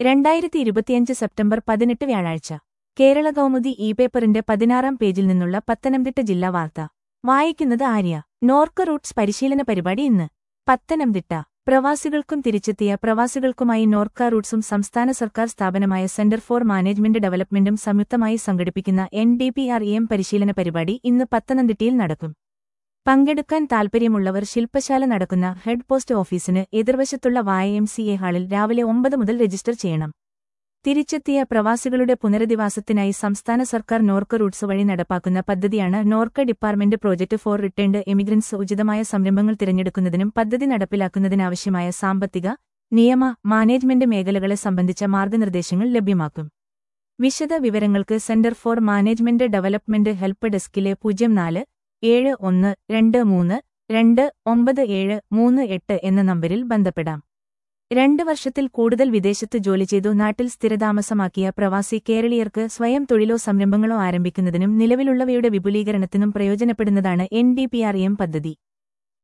രണ്ടായിരത്തി ഇരുപത്തിയഞ്ച് സെപ്റ്റംബർ പതിനെട്ട് വ്യാഴാഴ്ച കേരള കൗമുദി ഇ പേപ്പറിന്റെ പതിനാറാം പേജിൽ നിന്നുള്ള പത്തനംതിട്ട ജില്ലാ വാർത്ത വായിക്കുന്നത് ആര്യ നോർക്ക റൂട്ട്സ് പരിശീലന പരിപാടി ഇന്ന് പത്തനംതിട്ട പ്രവാസികൾക്കും തിരിച്ചെത്തിയ പ്രവാസികൾക്കുമായി നോർക്ക റൂട്ട്സും സംസ്ഥാന സർക്കാർ സ്ഥാപനമായ സെന്റർ ഫോർ മാനേജ്മെന്റ് ഡെവലപ്മെന്റും സംയുക്തമായി സംഘടിപ്പിക്കുന്ന N D P R E M പരിശീലന പരിപാടി ഇന്ന് പത്തനംതിട്ടയിൽ നടക്കും പങ്കെടുക്കാൻ താൽപര്യമുള്ളവർ ശില്പശാല നടക്കുന്ന ഹെഡ് പോസ്റ്റ് ഓഫീസിന് എതിർവശത്തുള്ള വായ എം സി എ ഹാളിൽ രാവിലെ ഒമ്പത് മുതൽ രജിസ്റ്റർ ചെയ്യണം തിരിച്ചെത്തിയ പ്രവാസികളുടെ പുനരധിവാസത്തിനായി സംസ്ഥാന സർക്കാർ നോർക്ക റൂട്ട്സ് വഴി നടപ്പാക്കുന്ന പദ്ധതിയാണ് NORKA department project for returned emigrants ഉചിതമായ സംരംഭങ്ങൾ തിരഞ്ഞെടുക്കുന്നതിനും പദ്ധതി നടപ്പിലാക്കുന്നതിനാവശ്യമായ സാമ്പത്തിക നിയമ മാനേജ്മെന്റ് മേഖലകളെ സംബന്ധിച്ച മാർഗനിർദ്ദേശങ്ങൾ ലഭ്യമാക്കും വിശദ വിവരങ്ങൾക്ക് centre for management development help ഡെസ്കിലെ പൂജ്യം നാല് ഏഴ് ഒന്ന് രണ്ട് മൂന്ന് രണ്ട് ഒമ്പത് ഏഴ് മൂന്ന് എട്ട് എന്ന നമ്പരിൽ ബന്ധപ്പെടാം രണ്ട് വർഷത്തിൽ കൂടുതൽ വിദേശത്ത് ജോലി ചെയ്തു നാട്ടിൽ സ്ഥിരതാമസമാക്കിയ പ്രവാസി കേരളീയർക്ക് സ്വയം തൊഴിലോ സംരംഭങ്ങളോ ആരംഭിക്കുന്നതിനും നിലവിലുള്ളവയുടെ വിപുലീകരണത്തിനും പ്രയോജനപ്പെടുന്നതാണ് N D P R M പദ്ധതി